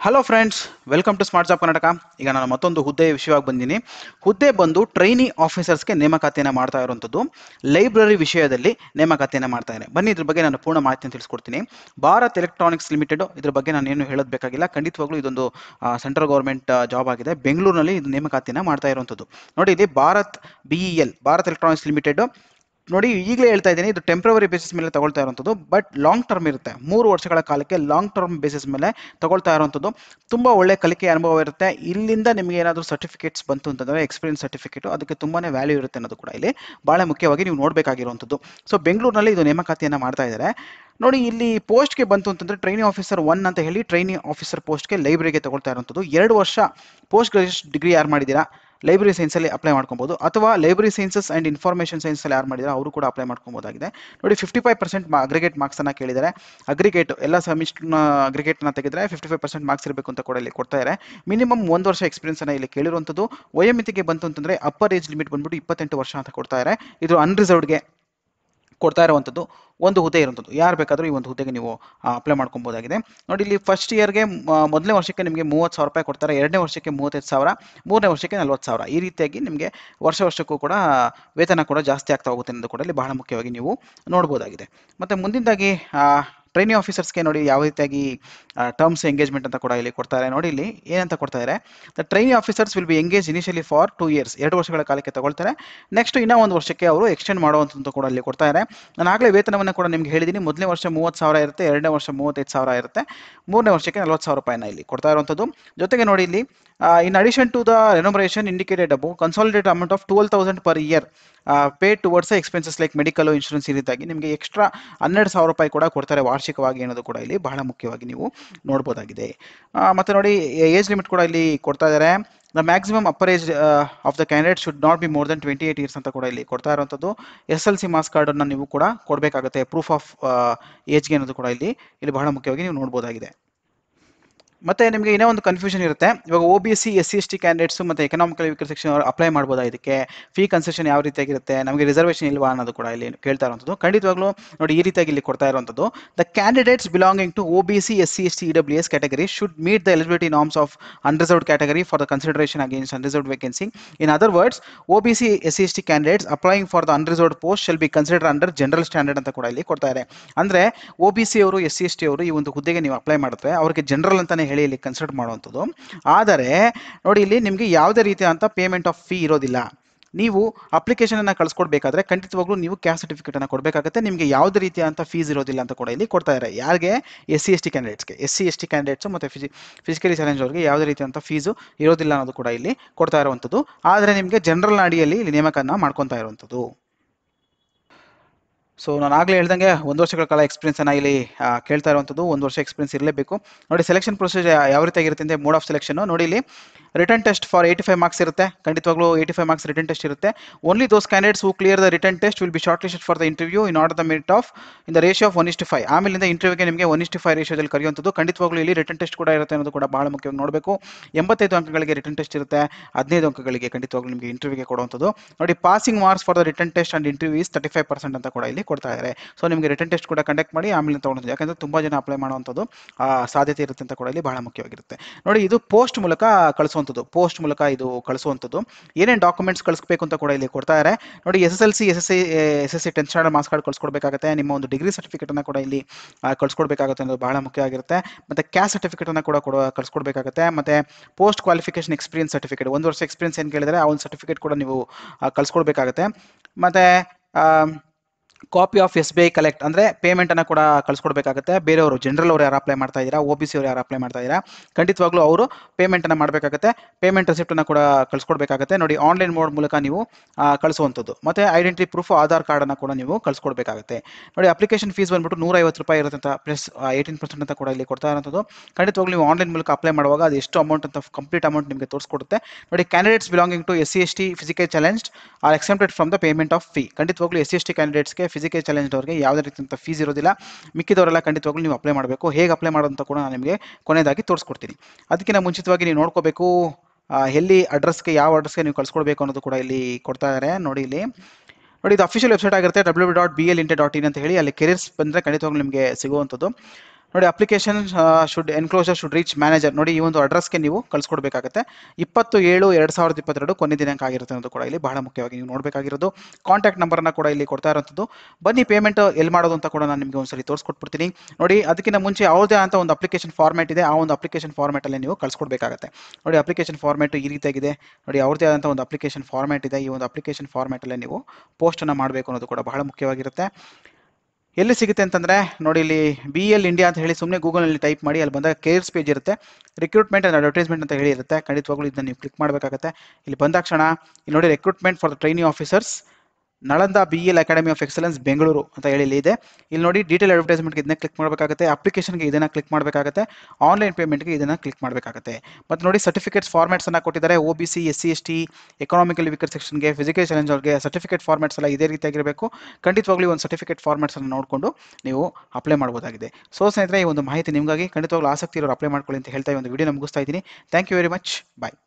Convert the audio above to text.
hello friends welcome to smart job Karnataka ಈಗ ನಾನು ಮತ್ತೊಂದು ಹುದ್ದೆ ವಿಷಯವಾಗಿ ಬಂದಿನಿ ಹುದ್ದೆ ಬಂದು ಟ್ರೈನಿ ಆಫೀಸರ್ಸ್ಗೆ ನೇಮಕಾತಿಯನ್ನು ಮಾಡ್ತಾ ಇರುವಂಥದ್ದು ಲೈಬ್ರರಿ ವಿಷಯದಲ್ಲಿ ನೇಮಕಾತಿಯನ್ನು ಮಾಡ್ತಾ ಇದ್ದಾರೆ ಬನ್ನಿ ಇದ್ರ ಬಗ್ಗೆ ನಾನು ಪೂರ್ಣ ಮಾಹಿತಿಯನ್ನು ತಿಳಿಸ್ಕೊಡ್ತೀನಿ ಭಾರತ್ ಎಲೆಕ್ಟ್ರಾನಿಕ್ಸ್ ಲಿಮಿಟೆಡ್ ಇದ್ರ ಬಗ್ಗೆ ನಾನು ಏನು ಹೇಳೋದು ಬೇಕಾಗಿಲ್ಲ ಖಂಡಿತವಾಗ್ಲೂ ಇದೊಂದು ಸೆಂಟ್ರಲ್ ಗೌರ್ಮೆಂಟ್ ಜಾಬ್ ಆಗಿದೆ ಬೆಂಗಳೂರಿನಲ್ಲಿ ಇದು ನೇಮಕಾತಿಯನ್ನು ಮಾಡ್ತಾ ಇರುವಂಥದ್ದು ನೋಡಿ ಇಲ್ಲಿ Bharat B E L Bharat electronics limited ನೋಡಿ ಈಗಲೇ ಹೇಳ್ತಾ ಇದ್ದೀನಿ ಇದು ಟೆಂಪ್ರವರಿ ಬೇಸಿಸ್ ಮೇಲೆ ತಗೊಳ್ತಾ ಇರುವಂಥದ್ದು ಬಟ್ ಲಾಂಗ್ ಟರ್ಮ್ ಇರುತ್ತೆ ಮೂರು ವರ್ಷಗಳ ಕಾಲಕ್ಕೆ ಲಾಂಗ್ ಟರ್ಮ್ ಬೇಸಿಸ್ ಮೇಲೆ ತಗೊಳ್ತಾ ಇರುವಂಥದ್ದು ತುಂಬ ಒಳ್ಳೆ ಕಲಿಕೆ ಅನುಭವ ಇರುತ್ತೆ ಇಲ್ಲಿಂದ ನಿಮಗೆ ಏನಾದರೂ ಸರ್ಟಿಫಿಕೇಟ್ಸ್ ಬಂತು ಅಂತಂದರೆ ಎಕ್ಸ್ಪೀರಿಯನ್ಸ್ ಸರ್ಟಿಫಿಕೇಟು ಅದಕ್ಕೆ ತುಂಬಾ ವ್ಯಾಲ್ಯೂ ಇರುತ್ತೆ ಅನ್ನೋದು ಕೂಡ ಇಲ್ಲಿ ಭಾಳ ಮುಖ್ಯವಾಗಿ ನೀವು ನೋಡಬೇಕಾಗಿರುವಂಥದ್ದು ಸೊ ಬೆಂಗಳೂರಿನಲ್ಲಿ ಇದು ನೇಮಕಾತಿಯನ್ನು ಮಾಡ್ತಾ ಇದ್ದಾರೆ ನೋಡಿ ಇಲ್ಲಿ ಪೋಸ್ಟ್ಗೆ ಬಂತು ಅಂತಂದರೆ ಟ್ರೈನಿಂಗ್ ಆಫೀಸರ್ ಒನ್ ಅಂತ ಹೇಳಿ ಟ್ರೈನಿಂಗ್ ಆಫೀಸರ್ ಪೋಸ್ಟ್ಗೆ ಲೈಬ್ರರಿಗೆ ತಗೊಳ್ತಾ ಇರುವಂಥದ್ದು ಎರಡು ವರ್ಷ ಪೋಸ್ಟ್ ಗ್ರಾಜುಯೇಟ್ ಡಿಗ್ರಿ ಯಾರು ಮಾಡಿದ್ದೀರಾ ಲೈಬ್ರರಿ ಸೈನ್ಸಲ್ಲಿ ಅಪ್ಲೈ ಮಾಡ್ಕೊಬೋದು ಅಥವಾ ಲೈಬ್ರರಿ ಸೈನ್ಸಸ್ ಆ್ಯಂಡ್ ಇನ್ಫಾರ್ಮೇಷನ್ ಸೈನ್ಸಲ್ಲಿ ಯಾರು ಮಾಡಿದ್ದಾರೆ ಅವರು ಕೂಡ ಅಪ್ಲೈ ಮಾಡ್ಕೊಬೋದಾಗಿದೆ ನೋಡಿ ಫಿಫ್ಟಿ ಫೈವ್ ಪರ್ಸೆಂಟ್ ಅಗ್ರಿಗೇಟ್ ಮಾರ್ಕ್ಸನ್ನು ಕೇಳಿದ್ದಾರೆ ಅಗ್ರಿಗೇಟ್ ಎಲ್ಲ ಸೆಮಿಸ್ಟರ್ನ ಅಗ್ರಿಗೇಟ್ನ ತೆಗೆದ್ರೆ ಫಿಫ್ಟಿ ಫೈವ್ ಪರ್ಸೆಂಟ್ ಮಾರ್ಕ್ಸ್ ಇರಬೇಕು ಅಂತ ಕೂಡ ಇಲ್ಲಿ ಕೊಡ್ತಾ ಇದ್ದಾರೆ ಮಿನಿಮಮ್ ಒಂದು ವರ್ಷ ಎಕ್ಸ್ಪೀರಿಯನ್ಸನ್ನು ಇಲ್ಲಿ ಕೇಳಿರುವಂಥದ್ದು ವಯೋಮಿತಿಗೆ ಬಂತು ಅಂತಂದರೆ ಅಪ್ಪರ್ ಏಜ್ ಲಿಮಿಟ್ ಬಂದ್ಬಿಟ್ಟು ಇಪ್ಪತ್ತೆಂಟು ವರ್ಷ ಅಂತ ಕೊಡ್ತಾ ಇದ್ದಾರೆ ಇದು ಅನ್ರಿಸರ್ವ್ಡ್ಗೆ ಕೊಡ್ತಾ ಇರುವಂಥದ್ದು ಒಂದು ಹುದ್ದೆ ಇರುವಂಥದ್ದು ಯಾರು ಬೇಕಾದರೂ ಈ ಒಂದು ಹುದ್ದೆಗೆ ನೀವು ಅಪ್ಲೈ ಮಾಡ್ಕೊಬೋದಾಗಿದೆ ನೋಡಿ ಇಲ್ಲಿ ಫಸ್ಟ್ ಇಯರ್ಗೆ ಮೊದಲನೇ ವರ್ಷಕ್ಕೆ ನಿಮಗೆ ಮೂವತ್ತು ಸಾವಿರ ರೂಪಾಯಿ ಕೊಡ್ತಾರೆ ಎರಡನೇ ವರ್ಷಕ್ಕೆ ಮೂವತ್ತೈದು ಸಾವಿರ ಮೂರನೇ ವರ್ಷಕ್ಕೆ ನಲ್ವತ್ತು ಸಾವಿರ ಈ ರೀತಿಯಾಗಿ ನಿಮಗೆ ವರ್ಷ ವರ್ಷಕ್ಕೂ ಕೂಡ ವೇತನ ಕೂಡ ಜಾಸ್ತಿ ಆಗ್ತಾ ಹೋಗುತ್ತೆ ಅನ್ನೋದು ಕೂಡ ಇಲ್ಲಿ ಬಹಳ ಮುಖ್ಯವಾಗಿ ನೀವು ನೋಡ್ಬೋದಾಗಿದೆ ಮತ್ತು ಮುಂದಿನದಾಗಿ ಟ್ರೈನಿಂಗ್ ಆಫೀಸರ್ಸ್ಗೆ ನೋಡಿ ಯಾವ ರೀತಿಯಾಗಿ ಟರ್ಮ್ಸ್ ಎಂಗೇಜ್ಮೆಂಟ್ ಅಂತ ಕೂಡ ಇಲ್ಲಿ ಕೊಡ್ತಾರೆ ನೋಡಿ ಇಲ್ಲಿ ಏನಂತ ಕೊಡ್ತಾ ಇದ್ದಾರೆ the training officers will be engage initially for two years ಎರಡು ವರ್ಷಗಳ ಕಾಲಕ್ಕೆ ತಗೊಳ್ತಾರೆ ನೆಕ್ಸ್ಟ್ ಇನ್ನೂ ಒಂದು ವರ್ಷಕ್ಕೆ ಅವರು ಎಕ್ಸ್ಟೆಂಡ್ ಮಾಡುವಂಥದ್ದು ಕೂಡ ಇಲ್ಲಿ ಕೊಡ್ತಾ ಇದ್ದಾರೆ ನಾನು ಆಗಲೇ ವೇತನವನ್ನು ಕೂಡ ನಿಮ್ಗೆ ಹೇಳಿದ್ದೀನಿ ಮೊದಲನೇ ವರ್ಷ ಮೂವತ್ತು ಸಾವಿರ ಇರುತ್ತೆ ಎರಡನೇ ವರ್ಷ ಮೂವತ್ತೈದು ಸಾವಿರ ಇರುತ್ತೆ ಮೂರನೇ ವರ್ಷಕ್ಕೆ ನಲ್ವತ್ತು ಸಾವಿರ ರೂಪಾಯಿನ ಇಲ್ಲಿ ಕೊಡ್ತಾ ಇರುವಂಥದ್ದು ಜೊತೆಗೆ ನೋಡಿ ಇಲ್ಲಿ in addition to the remuneration indicated above consolidate amount of twelve thousand per year pay towards expenses like medical insurance ಈ ರೀತಿಯಾಗಿ ನಿಮಗೆ ಎಕ್ಸ್ಟ್ರಾ ಹನ್ನೆರಡು ಸಾವಿರ ರೂಪಾಯಿ ಕೂಡ ಕೊಡ್ತಾರೆ ವಾರ್ಷಿಕವಾಗಿ ಅನ್ನೋದು ಕೂಡ ಇಲ್ಲಿ ಬಹಳ ಮುಖ್ಯವಾಗಿ ನೀವು ನೋಡ್ಬೋದಾಗಿದೆ ಮತ್ತು ನೋಡಿ ಏಜ್ ಲಿಮಿಟ್ ಕೂಡ ಇಲ್ಲಿ ಕೊಡ್ತಾ ಇದ್ದಾರೆ the maximum upper age of the candidate should not be more than twenty eight years ಅಂತ ಕೂಡ ಇಲ್ಲಿ ಕೊಡ್ತಾ ಇರುವಂಥದ್ದು ಎಸ್ ಎಲ್ ಸಿ ಮಾರ್ಕ್ಸ್ ಕಾರ್ಡನ್ನು ನೀವು ಕೂಡ ಕೊಡಬೇಕಾಗುತ್ತೆ ಪ್ರೂಫ್ ಆಫ್ ಏಜ್ಗೆ ಅನ್ನೋದು ಕೂಡ ಇಲ್ಲಿ ಇಲ್ಲಿ ಬಹಳ ಮುಖ್ಯವಾಗಿ ನೀವು ನೋಡ್ಬೋದಾಗಿದೆ ಮತ್ತೆ ನಿಮಗೆ ಇನ್ನೂ ಒಂದು ಕನ್ಫ್ಯೂಷನ್ ಇರುತ್ತೆ ಇವಾಗ O B C S C S T candidates ಮತ್ತು ಎಕನಾಮಿಕಲ್ ವೀಕರ್ ಸೆಕ್ಷನ್ ಅವರು ಅಪ್ಲೈ ಮಾಡ್ಬೋದಾ ಇದಕ್ಕೆ ಫೀ ಕನ್ಸೆಷನ್ ಯಾವ ರೀತಿಯಾಗಿರುತ್ತೆ ನಮಗೆ ರಿಸರ್ವೇಷನ್ ಇಲ್ವಾ ಅನ್ನೋದು ಕೂಡ ಇಲ್ಲಿ ಕೇಳ್ತಾ ಇರುವಂಥದ್ದು ಖಂಡಿತವಾಗ್ಲೂ ನೋಡಿ ಈ ರೀತಿಯಾಗಿ ಇಲ್ಲಿ ಕೊಡ್ತಾ ಇರುವಂಥದ್ದು the candidates belonging to O B C S C S T E W S category should meet the eligibility norms of unreserved category for the consideration against unreserved vacancy in other words O B C S C S T candidates applying for the unreserved post shall be consider under general standard ಅಂತ ಕೂಡ ಇಲ್ಲಿ ಕೊಡ್ತಾ ಇದೆ ಅಂದರೆ O B C ಅವರು S C S T ಅವರು ಈ ಒಂದು ಹುದ್ದೆಗೆ ನೀವು ಅಪ್ಲೈ ಮಾಡಿದ್ರೆ ಅವರಿಗೆ ಜನರಲ್ ಅಂತಲೇ ಹೇಳಿ ಇಲ್ಲಿ ಕನ್ಸಿಡರ್ ಮಾಡುವಂಥದ್ದು ಆದರೆ ನೋಡಿ ಇಲ್ಲಿ ನಿಮಗೆ ಯಾವುದೇ ರೀತಿಯಾದಂಥ ಪೇಮೆಂಟ್ ಆಫ್ ಫೀ ಇರೋದಿಲ್ಲ ನೀವು ಅಪ್ಲಿಕೇಶನನ್ನು ಕಳಿಸ್ಕೊಡ್ಬೇಕಾದ್ರೆ ಖಂಡಿತವಾಗ್ಲೂ ನೀವು ಕ್ಯಾಸ್ಟ್ ಸರ್ಟಿಫಿಕೇಟನ್ನು ಕೊಡಬೇಕಾಗುತ್ತೆ ನಿಮಗೆ ಯಾವುದೇ ರೀತಿಯಾದಂಥ ಫೀಸ್ ಇರೋದಿಲ್ಲ ಅಂತ ಕೂಡ ಇಲ್ಲಿ ಕೊಡ್ತಾ ಇದ್ದಾರೆ ಯಾರಿಗೆ ಎಸ್ ಸಿ ಎಸ್ ಟಿ ಕ್ಯಾಂಡಿಡೇಟ್ಸ್ಗೆ S C S T candidates ಮತ್ತು ಫಿಸಿ ಫಿಸಿಕಲಿ ಚಾಲೆಂಜ್ ಅವರಿಗೆ ಯಾವುದೇ ರೀತಿಯಾದಂಥ ಫೀಸು ಇರೋದಿಲ್ಲ ಅನ್ನೋದು ಕೂಡ ಇಲ್ಲಿ ಕೊಡ್ತಾ ಇರುವಂಥದ್ದು ಆದರೆ ನಿಮಗೆ ಜನರಲ್ ಅಡಿಯಲ್ಲಿ ಇಲ್ಲಿ ನೇಮಕನ ಮಾಡ್ಕೊತಾ ಇರುವಂಥದ್ದು ಸೊ ನಾನು ಆಗಲೇ ಹೇಳ್ದಂಗೆ ಒಂದು ವರ್ಷಗಳ ಕಾಲ ಎಕ್ಸ್ಪೀರಿಯನ್ಸನ್ನು ಇಲ್ಲಿ ಕೇಳ್ತಾ ಇರುವಂಥದ್ದು ಒಂದು ವರ್ಷ ಎಕ್ಸ್ಪೀರಿಯನ್ಸ್ ಇರಲೇಬೇಕು ನೋಡಿ ಸೆಲೆಕ್ಷನ್ ಪ್ರೊಸೀಜರ್ ಯಾವ ರೀತಿಯಾಗಿರುತ್ತೆ ಅಂದರೆ ಮೋಡ್ ಆಫ್ ಸೆಲೆಕ್ಷನ್ ನೋಡಿ ಇಲ್ಲಿ written test for eighty five marks ಇರುತ್ತೆ ಖಂಡಿತವಾಗ್ಲೂ eighty five marks written test ಇರುತ್ತೆ only those candidates who clear the written test will be shortlisted for the interview in order the merit of in the ratio of one ಇಷ್ಟು five ಆಮೇಲಿಂದ ಇಂಟರ್ವ್ಯೂಗೆ ನಿಮಗೆ one ಇಷ್ಟು five ರೇಷಿಯೋದಲ್ಲಿ ಕರೆಯುವಂಥದ್ದು ಖಂಡಿತವಾಗ್ಲೂ ಇಲ್ಲಿ written test ಕೂಡ ಇರುತ್ತೆ ಅನ್ನೋದು ಕೂಡ ಬಹಳ ಮುಖ್ಯವಾಗಿ ನೋಡಬೇಕು ಎಂಬತ್ತೈದು ಅಂಕಗಳಿಗೆ ರಿಟರ್ನ್ ಟೆಸ್ಟ್ ಇರುತ್ತೆ ಹದಿನೈದು ಅಂಕಗಳಿಗೆ ಖಂಡಿತವಾಗ್ಲೂ ನಿಮಗೆ ಇಂಟರ್ವ್ಯೂಗೆ ಕೊಡುವಂಥದ್ದು ನೋಡಿ passing marks for the written test and interview is thirty five percent ಅಂತ ಕೂಡ ಇಲ್ಲಿ ಕೊಡ್ತಾ ಇದ್ದಾರೆ ಸೊ ನಿಮಗೆ ರಿಟರ್ನ್ ಟೆಸ್ಟ್ ಕೂಡ ಕಂಡಕ್ಟ್ ಮಾಡಿ ಆಮೇಲೆ ತೊಗೊಳೋದು ಯಾಕಂದರೆ ತುಂಬ ಜನ ಅಪ್ಲೈ ಮಾಡುವಂಥದ್ದು ಸಾಧ್ಯತೆ ಇರುತ್ತೆ ಅಂತ ಕೂಡ ಇಲ್ಲಿ ಬಹಳ ಮುಖ್ಯವಾಗಿರುತ್ತೆ ನೋಡಿ ಇದು ಪೋಸ್ಟ್ ಮೂಲಕ ಕಳಿಸುವಂಥದ್ದು ಪೋಸ್ಟ್ ಮೂಲಕ ಇದು ಕಳಿಸುವಂಥದ್ದು ಏನೇನು ಡಾಕ್ಯುಮೆಂಟ್ಸ್ ಕಳಿಸ್ಬೇಕು ಅಂತ ಕೂಡ ಇಲ್ಲಿ ಕೊಡ್ತಾ ಇದ್ದಾರೆ ನೋಡಿ S S L C S S C S S C tenth standard marks card ಕಳಿಸ್ಕೊಡ್ಬೇಕಾಗುತ್ತೆ ನಿಮ್ಮ ಒಂದು ಡಿಗ್ರಿ ಸರ್ಟಿಫಿಕೇಟನ್ನು ಕೂಡ ಇಲ್ಲಿ ಕಳಿಸ್ಕೊಡ್ಬೇಕಾಗುತ್ತೆ ಅನ್ನೋದು ಬಹಳ ಮುಖ್ಯ ಆಗಿರುತ್ತೆ ಮತ್ತು ಕ್ಯಾಸ್ಟ್ ಸರ್ಟಿಫಿಕೇಟನ್ನು ಕೂಡ ಕೊಡೋ ಕಳಿಸ್ಕೊಡ್ಬೇಕಾಗುತ್ತೆ ಮತ್ತು ಪೋಸ್ಟ್ ಕ್ವಾಲಿಫಿಕೇಷನ್ ಎಕ್ಸ್ಪೀರಿಯನ್ಸ್ ಸರ್ಟಿಫಿಕೇಟ್ ಒಂದು ವರ್ಷ ಎಕ್ಸ್ಪೀರಿಯನ್ಸ್ ಏನು ಕೇಳಿದರೆ ಆ ಒಂದು ಸರ್ಟಿಫಿಕೇಟ್ ಕೂಡ ನೀವು ಕಳಿಸ್ಕೊಡ್ಬೇಕಾಗುತ್ತೆ ಮತ್ತು copy of S B I collect ಅಂದರೆ ಪೇಮೆಂಟನ್ನು ಕೂಡ ಕಳಿಸ್ಕೊಡ್ಬೇಕಾಗುತ್ತೆ ಬೇರೆಯವರು ಜನರಲ್ ಅವರು ಯಾರು ಅಪ್ಲೈ ಮಾಡ್ತಾ ಇದ್ದೀರಾ ಒ ಬಿ ಸಿ ಅವರು ಯಾರು ಅಪ್ಲೈ ಮಾಡ್ತಾ ಇದ್ದೀರಾ ಖಂಡಿತವಾಗ್ಲೂ ಅವರು ಪೇಮೆಂಟನ್ನು ಮಾಡಬೇಕಾಗುತ್ತೆ ಪೇಮೆಂಟ್ ರೆಸಿಪ್ಟನ್ನು ಕೂಡ ಕಳಿಸ್ಕೊಡ್ಬೇಕಾಗುತ್ತೆ ನೋಡಿ ಆನ್ಲೈನ್ ಮೋಡ್ ಮೂಲಕ ನೀವು ಕಳಿಸುವಂಥದ್ದು ಮತ್ತು ಐಡೆಂಟಿಟಿ ಪ್ರೂಫ್ ಆಧಾರ್ ಕಾರ್ಡನ್ನು ಕೂಡ ನೀವು ಕಳಿಸ್ಕೊಡ್ಬೇಕಾಗುತ್ತೆ ನೋಡಿ ಅಪ್ಲಿಕೇಶನ್ ಫೀಸ್ ಬಂದ್ಬಿಟ್ಟು ನೂರೈವತ್ತು ರೂಪಾಯಿ ಇರುತ್ತೆ ಅಂತ ಪ್ಲಸ್ ಏಯ್ಟೀನ್ ಪರ್ಸೆಂಟ್ ಅಂತ ಕೂಡ ಇಲ್ಲಿ ಕೊಡ್ತಾ ಇರೋಂಥದ್ದು ಖಂಡಿತವಾಗ್ಲೂ ನೀವು ಆನ್ಲೈನ್ ಮೂಲಕ ಅಪ್ಲೈ ಮಾಡುವಾಗ ಅದು ಎಷ್ಟು ಅಮೌಂಟ್ ಅಂತ ಕಂಪ್ಲೀಟ್ ಅಮೌಂಟ್ ನಿಮಗೆ ತೋರಿಸ್ಕೊಡುತ್ತೆ ನೋಡಿ candidates belonging to S C S T physical challenge are exempted from the payment of fee ಖಂಡಿತವಾಗ್ಲೂ ಎಸ್ ಸಿ ಎಸ್ ಟಿ ಕ್ಯಾಂಡಿಡೇಟ್ಸ್ಗೆ ಫಿಸಿಕಲ್ ಚಾಲೆಂಜ್ ಅವರಿಗೆ ಯಾವುದೇ ರೀತಿಯಂಥ ಫೀಸ್ ಇರೋದಿಲ್ಲ ಮಿಕ್ಕಿದವರೆಲ್ಲ ಖಂಡಿತವಾಗ್ಲೂ ನೀವು ಅಪ್ಲೈ ಮಾಡಬೇಕು ಹೇಗೆ ಅಪ್ಲೈ ಮಾಡೋದಂತ ಕೂಡ ನಾನು ನಿಮಗೆ ಕೊನೆಯದಾಗಿ ತೋರಿಸ್ಕೊಡ್ತೀನಿ ಅದಕ್ಕಿಂತ ಮುಂಚಿತವಾಗಿ ನೀವು ನೋಡ್ಕೋಬೇಕು ಎಲ್ಲಿ ಅಡ್ರೆಸ್ಗೆ ಯಾವ ಅಡ್ರೆಸ್ಗೆ ನೀವು ಕಳಿಸ್ಕೊಡ್ಬೇಕು ಅನ್ನೋದು ಕೂಡ ಇಲ್ಲಿ ಕೊಡ್ತಾ ಇದ್ದಾರೆ ನೋಡಿ ಇಲ್ಲಿ ನೋಡಿ ಇದು ಅಫಿಷಿಯಲ್ ವೆಬ್ಸೈಟ್ ಆಗಿರುತ್ತೆ ಡಬ್ಲ್ಯೂ ಡಾಟ್ ಬಿ ಎಲ್ ಇಂಟೆ ಡಾಟ್ ಇನ್ ಅಂತ ಹೇಳಿ ಅಲ್ಲಿ ಕೆರಿಯರ್ಸ್ ಬಂದರೆ ಖಂಡಿತವಾಗ್ಲೂ ನಿಮಗೆ ಸಿಗುವಂಥದ್ದು ನೋಡಿ application should enclosure should reach manager ನೋಡಿ ಈ ಒಂದು ಅಡ್ರೆಸ್ಗೆ ನೀವು ಕಳಿಸ್ಕೊಡ್ಬೇಕಾಗುತ್ತೆ ಇಪ್ಪತ್ತು ಏಳು ಎರಡು ಸಾವಿರದ ಇಪ್ಪತ್ತೆರಡು ಕೊನೆ ದಿನಾಂಕ ಆಗಿರುತ್ತೆ ಅನ್ನೋದು ಕೂಡ ಇಲ್ಲಿ ಬಹಳ ಮುಖ್ಯವಾಗಿ ನೀವು ನೋಡಬೇಕಾಗಿರೋದು ಕಾಂಟ್ಯಾಕ್ಟ್ ನಂಬರ್ನ ಕೂಡ ಇಲ್ಲಿ ಕೊಡ್ತಾ ಇರೋಂಥದ್ದು ಬನ್ನಿ ಪೇಮೆಂಟ್ ಎಲ್ಲಿ ಮಾಡೋದು ಅಂತ ಕೂಡ ನಾನು ನಿಮಗೆ ಒಂದ್ಸರಿ ತೋರಿಸ್ಕೊಟ್ಬಿಡ್ತೀನಿ ನೋಡಿ ಅದಕ್ಕಿಂತ ಮುಂಚೆ ಯಾವುದೇ ಅಂತ ಒಂದು ಅಪ್ಲಿಕೇಶನ್ ಫಾರ್ಮ್ಯಾಟ್ ಇದೆ ಆ ಒಂದು ಅಪ್ಲಿಕೇಶನ್ ಫಾರ್ಮ್ಯಾಟಲ್ಲಿ ನೀವು ಕಳಿಸ್ಕೊಡ್ಬೇಕಾಗುತ್ತೆ ನೋಡಿ ಅಪ್ಲಿಕೇಶನ್ ಫಾರ್ಮ್ಯಾಟ್ ಈ ರೀತಿಯಾಗಿದೆ ನೋಡಿ ಅವ್ರದ್ದೇ ಆದಂಥ ಒಂದು ಅಪ್ಲಿಕೇಶನ್ ಫಾರ್ಮ್ಯಾಟ್ ಇದೆ ಈ ಒಂದು ಅಪ್ಲಿಕೇಶನ್ ಫಾರ್ಮ್ಯಾಟಲ್ಲೇ ನೀವು ಪೋಸ್ಟನ್ನು ಮಾಡಬೇಕು ಅನ್ನೋದು ಕೂಡ ಬಹಳ ಮುಖ್ಯವಾಗಿರುತ್ತೆ ಎಲ್ಲಿ ಸಿಗುತ್ತೆ ಅಂತಂದರೆ ನೋಡಿ ಇಲ್ಲಿ ಬಿ ಎಲ್ ಇಂಡಿಯಾ ಅಂತ ಹೇಳಿ ಸುಮ್ಮನೆ ಗೂಗಲಲ್ಲಿ ಟೈಪ್ ಮಾಡಿ ಅಲ್ಲಿ ಬಂದಾಗ ಕೇರ್ಸ್ ಪೇಜ್ ಇರುತ್ತೆ ರಿಕ್ರೂಟ್ಮೆಂಟ್ ಆ್ಯಂಡ್ ಅಡ್ವರ್ಟೈಸ್ಮೆಂಟ್ ಅಂತ ಹೇಳಿ ಇರುತ್ತೆ ಖಂಡಿತವಾಗ್ಲೂ ಇದನ್ನ ನೀವು ಕ್ಲಿಕ್ ಮಾಡಬೇಕಾಗುತ್ತೆ ಇಲ್ಲಿ ಬಂದಾಕ್ಷಣ ಇಲ್ಲಿ ನೋಡಿ recruitment for the trainee officers Nalanda B L academy of excellence Bengaluru ಅಂತ ಹೇಳಿ ಇಲ್ಲಿ ಇದೆ ಇಲ್ಲಿ ನೋಡಿ ಡೀಟೇಲ್ ಅಡ್ವರ್ಟೈಸ್ಮೆಂಟ್ಗೆ ಇದನ್ನ ಕ್ಲಿಕ್ ಮಾಡಬೇಕಾಗುತ್ತೆ ಅಪ್ಲಿಕೇಶನ್ಗೆ ಇದನ್ನು ಕ್ಲಿಕ್ ಮಾಡಬೇಕಾಗುತ್ತೆ ಆನ್ಲೈನ್ ಪೇಮೆಂಟ್ಗೆ ಇದನ್ನು ಕ್ಲಿಕ್ ಮಾಡಬೇಕಾಗುತ್ತೆ ಮತ್ತು ನೋಡಿ ಸರ್ಟಿಫಿಕೇಟ್ಸ್ ಫಾರ್ಮ್ಯಾಟ್ಸನ್ನು ಕೊಟ್ಟಿದ್ದಾರೆ O B C S C S T economical weaker ಸೆಕ್ಷನ್ಗೆ ಫಿಸಿಕಲ್ ಚಾಲೆಂಜ್ ಅವ್ರಿಗೆ ಸರ್ಟಿಫಿಕೇಟ್ ಫಾರ್ಮ್ಯಾಟ್ಸ್ ಎಲ್ಲ ಇದೇ ರೀತಿಯಾಗಿರಬೇಕು ಖಂಡಿತವಾಗ್ಲೂ ಒಂದು ಸರ್ಟಿಫಿಕೇಟ್ ಫಾರ್ಮ್ಯಾಟ್ಸನ್ನು ನೋಡಿಕೊಂಡು ನೀವು ಅಪ್ಲೈ ಮಾಡ್ಬೋದಾಗಿದೆ ಸೊ ಸ್ನೇಹಿತರೆ ಈ ಒಂದು ಮಾಹಿತಿ ನಿಮಗಾಗಿ ಖಂಡಿತವಾಗ್ಲೂ ಆಸಕ್ತಿ ಇರೋರು ಅಪ್ಲೈ ಮಾಡ್ಕೊಳ್ಳಿ ಅಂತ ಹೇಳ್ತಾ ಈ ಒಂದು ವಿಡಿಯೋ ಮುಗಿಸ್ತಾ ಇದ್ದೀನಿ thank you very much bye